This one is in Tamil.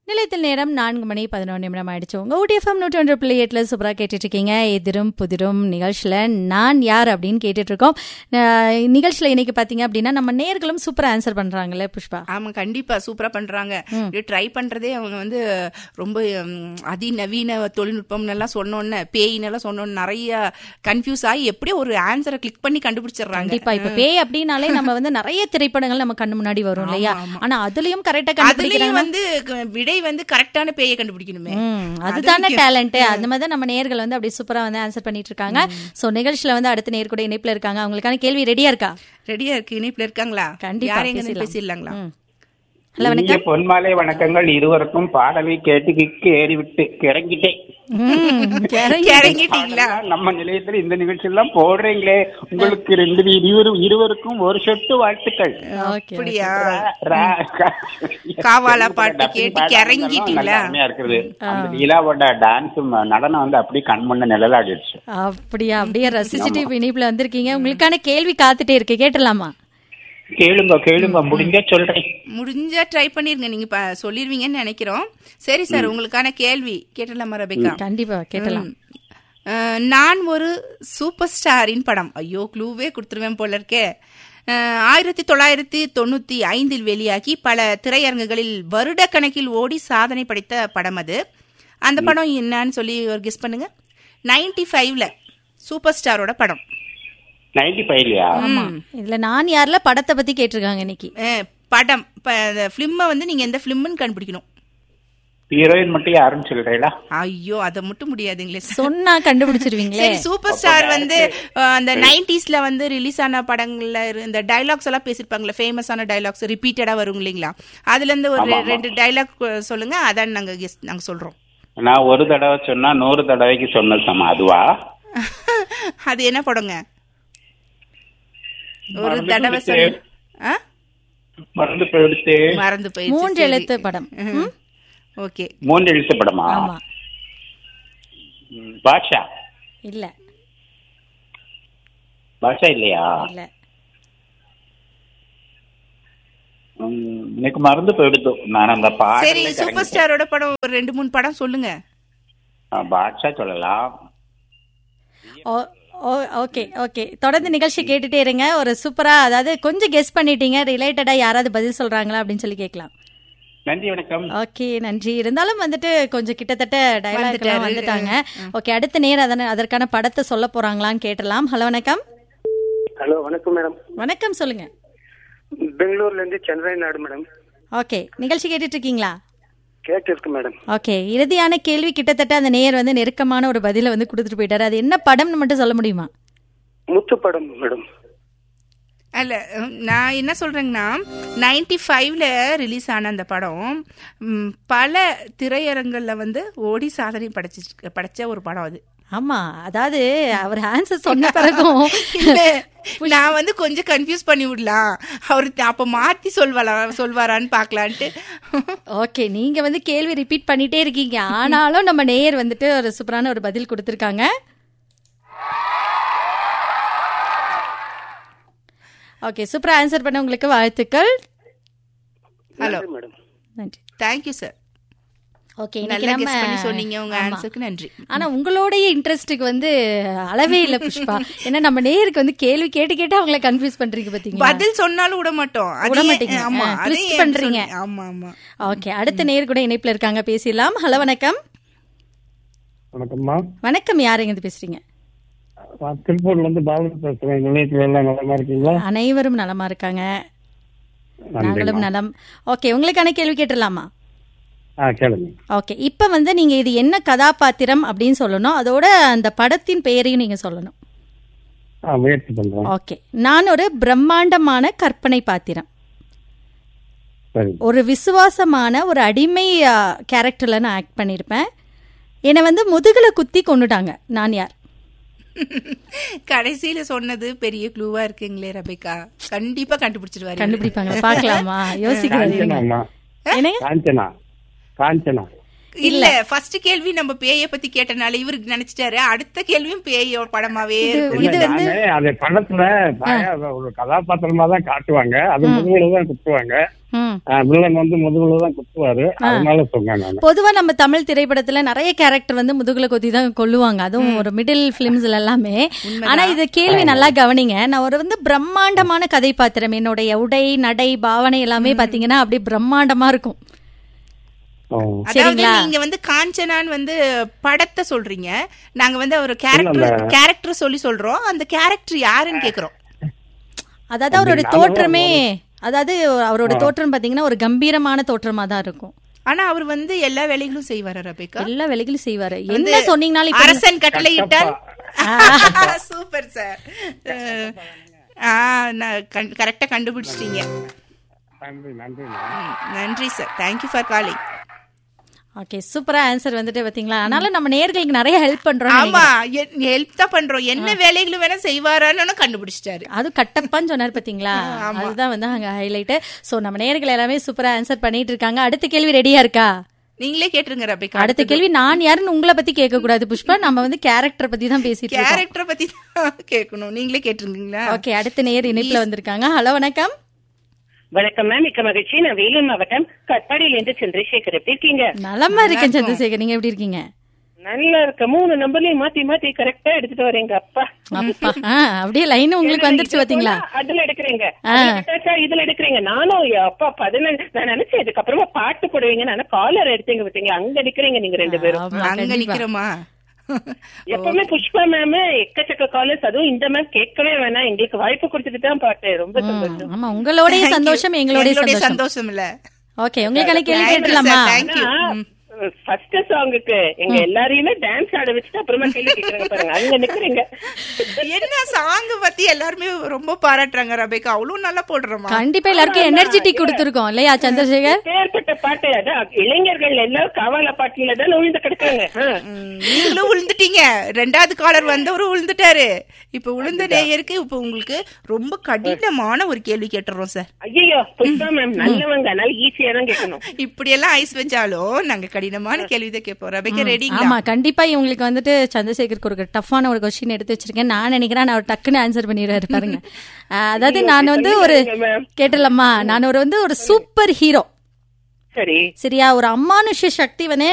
நிலையத்தில் நேரம் நான்கு மணி பதினொன்று நிமிடம் ஆயிடுச்சு உங்க ஊடிஎஃப்எம் நூற்றி ஒன்று புள்ளி எட்டுல சூப்பரா கேட்டுட்டு இருக்கீங்க எதிரும் புதிரும் நிகழ்ச்சியில நான் யார் அப்படின்னு கேட்டுட்டு இருக்கோம் அஹ் நிகழ்ச்சியில இன்னைக்கு பாத்தீங்க அப்படின்னா நம்ம நேர்களும் சூப்பரா ஆன்சர் பண்றாங்கல்ல புஷ்பா ஆமா கண்டிப்பா சூப்பரா பண்றாங்க ட்ரை பண்றதே அவங்க வந்து ரொம்ப ம், அதிநவீன தொழில்நுட்பம் எல்லாம் சொன்னோன்னு பேயின்னு எல்லாம் சொன்னோன்னு நிறைய கன்ஃபியூஸ் ஆகி எப்படியோ ஒரு ஆன்சரை கிளிக் பண்ணி கண்டுபிடிச்சிடுறாங்க கண்டிப்பா இப்ப பேய் அப்படின்னாலே நம்ம வந்து நிறைய திரைப்படங்கள் நம்ம கண்ணு முன்னாடி வரும் இல்லையா ஆனா அதுலயும் கரெக்டா அதுலயும் கண்டுபிடிக்கிறாங்க வந்து க- விடை வந்து கரெக்டான பேயை கண்டுபிடிக்கணுமே ம், அதுதானே டேலண்ட் அந்த மாதிரி தான் நம்ம நேர்கள் வந்து அப்படியே சூப்பரா வந்து ஆன்சர் பண்ணிட்டு இருக்காங்க சோ நிகழ்ச்சியில வந்து அடுத்த நேர் கூட இணைப்புல இருக்காங்க அவங்களுக்கான கேள்வி ரெடியா இருக்கா ரெடியா இருக்கு இணைப்புல இருக்காங்களா கண்டிப்பா, யார் எங்க பேசிடலாம். பேசிடலாங்களா ம். ஹலோ இனிய வணக்கம் பொன்மாலை வணக்கங்கள் இருவருக்கும் பாடலை கேட்டு கிக்கு ஏறிவிட்டு கிறங்கிட்டேன் ம், கிறங்கி- இறங்கிட்டீங்களா பாடலாம் நம்ம நிலையத்தில் இந்த நிகழ்ச்சி எல்லாம் போடுறீங்களே உங்களுக்கு ரெண்டு இருவரும் இருவருக்கும் ஒரு சொட்டு வாழ்த்துக்கள் ஓகே அப்படியா ரா- ரா- காவாலா பாட்டு டப்பிங் கேட்டு பாடல் கிறங்கிட்டீங்களா? நல்லா அருமையா இருக்குது அந்த லீலாவோட டான்ஸ் நடனம் வந்து அப்படியே கண் முன்ன நிழலாடிடுச்சு அப்படியா அப்படியே ரசிச்சுட்டு இப்ப இனிப்புல வந்திருக்கீங்க உங்களுக்கான கேள்வி காத்துட்டே இருக்கு கேட்டலாமா கேளுங்க கேளுங்க முடிஞ்சா சொல்றேன் முடிஞ்சா ட்ரை பண்ணிருங்க நீங்க ப- சொல்லிருவீங்கன்னு நினைக்கிறோம் சரி சார் உங்களுக்கான கேள்வி கேட்டலாமா ரபிகா கண்டிப்பா கேட்டலாம் அஹ், நான் ஒரு சூப்பர் ஸ்டாரின் படம் ஐயோ க்ளூவே கொடுத்துருவேன் போல இருக்கே அஹ், ஆயிரத்தி தொள்ளாயிரத்தி தொண்ணூத்தி ஐந்தில் வெளியாகி பல திரையரங்குகளில் வருட கணக்கில் ஓடி சாதனை படைத்த படம் அது அந்த படம் என்னன்னு சொல்லி ஒரு கெஸ் பண்ணுங்க நைன்டி ஃபைவ்ல சூப்பர் ஸ்டாரோட படம் நைன்டி ஃபைவ்லயா ஆமா இதுல நான் யார்ல படத்தை பத்தி கேட்டிருக்காங்க இன்னைக்கு அஹ், படம் ஃபிலிமை வந்து நீங்க எந்த ஃபிலிம்னு கண்டுபிடிக்கணும் ஹீரோயின் மட்டும் யாருன்னு சொல்றீங்களா ஐயோ அதை மட்டும் முடியாதுங்களே சார் சொன்னா கண்டுபிடிச்சிருவீங்களே சரி சூப்பர் ஸ்டார் வந்து அஹ், அந்த நைன்டிஸ்ல வந்து ரிலீஸ் ஆன படங்கள்ல இரு- இந்த டைலாக்ஸ் எல்லாம் பேசிருப்பாங்களே ஃபேமஸான டைலாக்ஸ் ரிப்பீட்டடா வரும் இல்லைங்களா அதுல இருந்து ஒரு ரெ- ரெண்டு டைலாக் சொல்லுங்க அதான் நாங்க guess- நாங்க சொல்றோம் நான் ஒரு தடவை சொன்னா நூறு தடவைக்கு சொன்ன சம அதுவா அது என்ன படங்க ஒரு மறந்து தடவை போயிடுச்சு. சொல்லு ஆ? மறந்து போயிடுச்சு மறந்து போயிடுச்சு மூன்று எழுத்து படம் ம்? ஓகே மூன்று எழுத்து படமா ஆமா ம், பாஷா இல்ல பாஷா இல்லையா இல்ல ம், எனக்கு மறந்து போயிடுது நான் அந்த சரி பாடல சூப்பர் ஸ்டாரோட படம் ஒரு ரெண்டு மூணு படம் சொல்லுங்க பாஷா சொல்லலாம் ஓ- ஓ- ஓகே ஓகே தொடர்ந்து நிகழ்ச்சி கேட்டுட்டே இருங்க ஒரு சூப்பரா அதாவது கொஞ்சம் கெஸ் பண்ணிட்டீங்க ரிலேட்டடா யாராவது பதில் சொல்றாங்களா அப்படின்னு சொல்லி கேட்கலாம் நன்றி வணக்கம் ஓகே நன்றி இருந்தாலும் வந்துட்டு கொஞ்சம் கிட்டத்தட்ட டயலாக் வந்துட்டாரு. வந்துட்டாங்க ஓகே அடுத்த நேரம் அதன அதற்கான படத்தை சொல்ல போறாங்களான்னு கேட்டலாம் ஹலோ வணக்கம் ஹலோ வணக்கம் மேடம் வணக்கம் சொல்லுங்க பெங்களூர்ல இருந்து சென்னை நாடு மேடம் ஓகே நிகழ்ச்சி கேட்டுட்டு இருக்கீங்களா கேட்டு இருக்கு மேடம் ஓகே இறுதியான கேள்வி கிட்டத்தட்ட அந்த நேயர் வந்து நெருக்கமான ஒரு பதில வந்து கொடுத்துட்டு போயிட்டாரு அது என்ன படம்னு மட்டும் சொல்ல முடியுமா முத்து படம் மேடம் அல்ல உம், நான் என்ன சொல்றேங்கன்னா நைன்டி ஃபைவ்ல ரிலீஸ் ஆன அந்த படம் உம், பல திரையரங்கள்ல வந்து ஓடி சாதனை படைச்சு படைச்ச ஒரு படம் அது ஆமா அதாவது அவர் ஆன்சர் சொன்ன பிறகும் இல்ல, நான் வந்து கொஞ்சம் கன்ஃபியூஸ் பண்ணி விடலாம் அவரு அப்ப மாத்தி சொல்வாரா சொல்வாரான்னு பாக்கலான்ட்டு ஓகே நீங்க வந்து கேள்வி ரிப்பீட் பண்ணிட்டே இருக்கீங்க ஆனாலும் நம்ம நேயர் வந்துட்டு ஒரு சூப்பரான ஒரு பதில் கொடுத்துருக்காங்க ஓகே சூப்பரா ஆன்சர் பண்ண உங்களுக்கு வாழ்த்துக்கள் ஹலோ நன்றி மேடம் நன்றி தேங்க்யூ சார் ஓகே நல்லா கெஸ் பண்ணி சொன்னீங்க உங்க ஆன்சருக்கு நன்றி ஆனா உங்களுடைய இன்ட்ரெஸ்ட்டுக்கு வந்து அளவே இல்ல புஷ்பா ஏன்னா நம்ம நேயருக்கு வந்து கேள்வி கேட்டு கேட்டு அவங்கள கன்ஃபியூஸ் பண்றீங்க பாத்தீங்களா பதில் சொன்னாலும் விட மாட்டோம் விட அதையே- மாட்டீங்க. ஆமா ஆ, அதையே twist பண்றீங்க. சொல்லி- ஆமா ஆமா ஓகே அடுத்த நேயர் கூட இணைப்புல இருக்காங்க பேசிடலாம் ஹலோ வணக்கம் வணக்கம்மா வணக்கம் யாருங்க இது பேசுறீங்க நான் திருப்பூர்ல இருந்து பாலு பேசுறேன் நிலையத்துல எல்லாம் நலமா இருக்கீங்களா அனைவரும் நலமா இருக்காங்க நாங்களும் நலம் ஓகே உங்களுக்கான கேள்வி கேட்டுடலாமா ஆ கேளுங்க ஓகே இப்போ வந்து நீங்க இது என்ன கதாபாத்திரம் அப்படின்னு சொல்லணும் அதோட அந்த படத்தின் பெயரையும் நீங்க சொல்லணும் ஆ முயற்சி பண்றேன் ஓகே நான் ஒரு பிரம்மாண்டமான கற்பனை பாத்திரம் சரி ஒரு விசுவாசமான ஒரு அடிமை கேரக்டர்ல நான் ஆக்ட் பண்ணியிருப்பேன் என்னை வந்து முதுகுல குத்தி கொண்டுட்டாங்க நான் யார் கடைசியில சொன்னது பெரிய க்ளூவா இருக்குங்களே ரபிகா கண்டிப்பா கண்டுபிடிச்சிருவாரு கண்டுபிடிப்பாங்க பார்க்கலாமா யோசிக்கிறது காஞ்சனாம்மா என்னங்க காஞ்சனா காஞ்சனா இல்ல ஃபர்ஸ்ட் கேள்வி நம்ம பேய பத்தி கேட்டனால இவருக்கு நினைச்சிட்டாரு அடுத்த கேள்வியும் பேய படமாவே இருக்கும் இது இல்ல, வந்து நானு அது படத்துல தாயா ஒரு கதாபாத்திரமா தான் காட்டுவாங்க அது முதுகுல தான் குத்துவாங்க ம். ஆஹ் வில்லன் வந்து முதுகுல தான் குத்துவாரு அதனால சொன்னேன் நான் பொதுவா நம்ம தமிழ் திரைப்படத்துல நிறைய கேரக்டர் வந்து முதுகுல கொத்தி தான் கொல்லுவாங்க அதுவும் ஒரு மிடில் பிலிம்ஸ்ல எல்லாமே ஆனா இது கேள்வி நல்லா கவனிங்க நான் ஒரு வந்து பிரம்மாண்டமான கதை பாத்திரம் என்னுடைய உடை நடை பாவனை எல்லாமே பாத்தீங்கன்னா அப்படியே பிரம்மாண்டமா இருக்கும் ஓ. அதாவது சரிங்களா? நீங்க வந்து காஞ்சனான் வந்து படத்தை சொல்றீங்க நாங்க வந்து ஒரு கேரக்டர் கேரக்டர் சொல்லி சொல்றோம் அந்த கேரக்டர் யாருன்னு கேக்குறோம் அதாவது அவரோட தோற்றமே அதாவது அவரோட தோற்றம் பாத்தீங்கன்னா ஒரு கம்பீரமான தோற்றமா தான் இருக்கும் ஆனா அவர் வந்து எல்லா வேலைகளும் செய்வாரா ரபேக்கா எல்லா வேலைகளும் செய்வாரு என்ன சொன்னீங்கனாலும் இப்ப அரசன் கட்டளை இட்டால் சூப்பர் சார் கரெக்டா கண்டுபிடிச்சிட்டீங்க நன்றி நன்றி ம், நன்றி sir thank you for calling okay சூப்பரா ஆன்சர் வந்துட்டு பாத்தீங்களா அதனால நம்ம நேர்களுக்கு நிறைய ஹெல்ப் பண்றோம் ஆமா ஹெல்ப் தான் பண்றோம் என்ன வேலைகளும் வேணா செய்வாரான்னு கண்டுபிடிச்சிட்டாரு அது கட்டப்பான்னு சொன்னார் பாத்தீங்களா அதுதான் வந்து அங்க ஹைலைட் சோ நம்ம நேர்கள் எல்லாமே சூப்பரா ஆன்சர் பண்ணிட்டு இருக்காங்க அடுத்த கேள்வி ரெடியா இருக்கா நீங்களே கேட்டுருங்க ரபிகா அடுத்த கேள்வி நான் யாருன்னு உங்களை பத்தி கேட்க கூடாது புஷ்பா நம்ம வந்து கேரக்டர் பத்தி தான் பேசிட்டு இருக்கோம் கேரக்டரை பத்தி தான் கேட்கணும் நீங்களே கேட்டுருங்கீங்களா ஓகே அடுத்த நேர் இணைப்புல வந்திருக்காங்க ஹலோ வணக்கம் வணக்கம் மேம் மிக்க மகிழ்ச்சி நான் வேலூர் மாவட்டம் கட்பாடியில சந்திரசேகர் எப்படி இருக்கீங்க நலமா இருக்கேன் சந்திரசேகர் நீங்க எப்படி இருக்கீங்க நல்லா இருக்க மூணு நம்பர்லயும் மாத்தி மாத்தி கரெக்டா எடுத்துட்டு வரீங்க அப்பா அப்பா ஆ, அப்படியே லைன் உங்களுக்கு வந்துருச்சு பாத்தீங்களா அதுல எடுக்கிறீங்க அதுல விட்டாச்சா, இதுல எடுக்கிறீங்க நானும் அப்பா பதினஞ்சு நான் நினைச்சேன் இதுக்கப்புறமா பாட்டு போடுவீங்க நான் காலர் எடுத்தீங்க பாத்தீங்க அங்க எடுக்கிறீங்க நீங்க ரெண்டு பேரும் ஆமா, அங்க கண்டிப்பா. நிக்கிறோமா எப்பவுமே புஷ்பா மேம் எக்கச்சக்க காலர்ஸ் அதுவும் இந்த மேம் கேட்கவே வேணாம் எங்களுக்கு வாய்ப்பு கொடுத்துட்டு தான் பாட்டு ரொம்ப சந்தோஷம் ஆமா உங்களோடய சந்தோஷம் எங்களோட எங்களுடைய சந்தோஷம் சந்தோஷம் இல்ல ஓகே உங்களுக்கான கேள்வி கேட்கலாமா தேங்க்யூ ஃபர்ஸ்ட் சாங்குக்கு எங்க எல்லாரையுமே டான்ஸ் ஆட வச்சுட்டு அப்புறமா கேள்வி கேக்குறாங்க பாருங்க அங்க நிக்கிறீங்க என்ன சாங் பத்தி எல்லாருமே ரொம்ப பாராட்டுறாங்க ரபேக்கா அவ்வளவு நல்லா போடுறோமா கண்டிப்பா எல்லாருக்கும் எனர்ஜெட்டிக் கொடுத்துருக்கோம் இல்லையா சந்திரசேகர் பேர்பட்ட பாட்டு அதான் இளைஞர்கள் எல்லாரும் கவால பாட்டுல தான் விழுந்து கிடக்குறாங்க ஆ. ம், நீங்களும் விழுந்துட்டீங்க ரெண்டாவது காலர் வந்தவரும் விழுந்துட்டாரு இப்ப விழுந்த நேயருக்கு இப்ப உங்களுக்கு ரொம்ப கடினமான ஒரு கேள்வி கேட்டுறோம் சார் ஐயோ புஷ்பா மேம் நல்லவங்க அதனால ஈஸியா தான் கேட்கணும் இப்படி எல்லாம் ஐஸ் வச்சாலும் நாங்க கடினமான கேள்வி தான் கேட்போம் ரபேக்கா ரெடிங்களா ஆமா கண்டிப்பா இவங்களுக்கு வந்துட்டு சந்திரசேகருக்கு ஒரு டஃப்பான ஒரு கொஸ்டின் எடுத்து வச்சிருக்கேன் நான் நினைக்கிறேன் நான் அவர் டக்குன்னு ஆன்சர் பண்ணிடுறாரு பாருங்க ஆஹ், அதாவது நான் வந்து ஒரு கேட்டலம்மா நான் ஒரு வந்து ஒரு சூப்பர் ஹீரோ சரி சரியா ஒரு அம்மானுஷ சக்தி வந்து